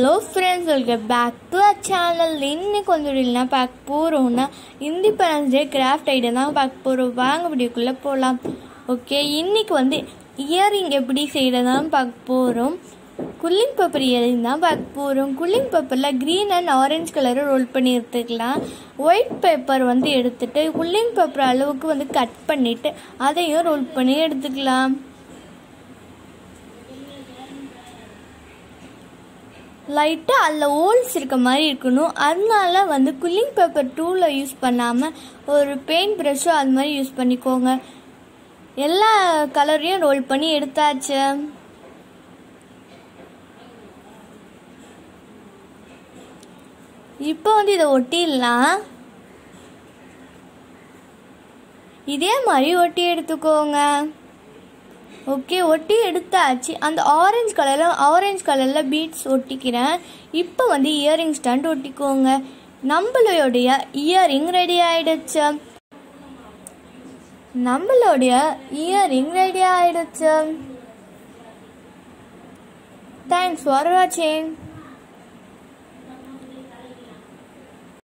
hello friends welcome back to a channel இன்னைக்கு வந்து என்ன பார்க்க போகிறோம்னா இண்டிபெண்டன்ஸ் டே கிராஃப்ட் ஐடியா தான் பார்க்க போகிறோம் வாங்க வீடியோக்குள்ளே போகலாம் ஓகே இன்னைக்கு வந்து இயரிங் எப்படி செய்கிறதான் பார்க்க போகிறோம் குல்லிங் பேப்பர் இயரிங் தான் பார்க்க போகிறோம் குல்லிங் பேப்பரில் க்ரீன் அண்ட் ஆரஞ்சு கலரை ரோல் பண்ணி எடுத்துக்கலாம் ஒயிட் பேப்பர் வந்து எடுத்துட்டு குல்லிங் பேப்பர் அளவுக்கு வந்து கட் பண்ணிவிட்டு அதையும் ரோல் பண்ணி எடுத்துக்கலாம் லைட்டாக அதில் ஹோல்ஸ் இருக்க மாதிரி இருக்கணும் அதனால வந்து குல்லிங் பேப்பர் டூவில் யூஸ் பண்ணாமல் ஒரு பெயிண்ட் ப்ரஷ்ஷோ அது மாதிரி யூஸ் பண்ணிக்கோங்க எல்லா கலரையும் ரோல் பண்ணி எடுத்தாச்சு இப்போ வந்து இதை ஒட்டிடலாம் இதே மாதிரி ஒட்டி எடுத்துக்கோங்க ஓகே ஒட்டி எடுத்தாச்சு அந்த ஆரஞ்சு கலரில் ஆரஞ்சு கலரில் பீட்ஸ் ஒட்டிக்கிறேன் இப்போ வந்து இயரிங் ஸ்டாண்ட் ஒட்டிக்கோங்க நம்மளுடைய இயரிங் ரெடி ஆயிடுச்சு நம்மளுடைய இயரிங் ரெடி ஆயிடுச்சு தேங்க்ஸ் ஃபார் வாட்சிங்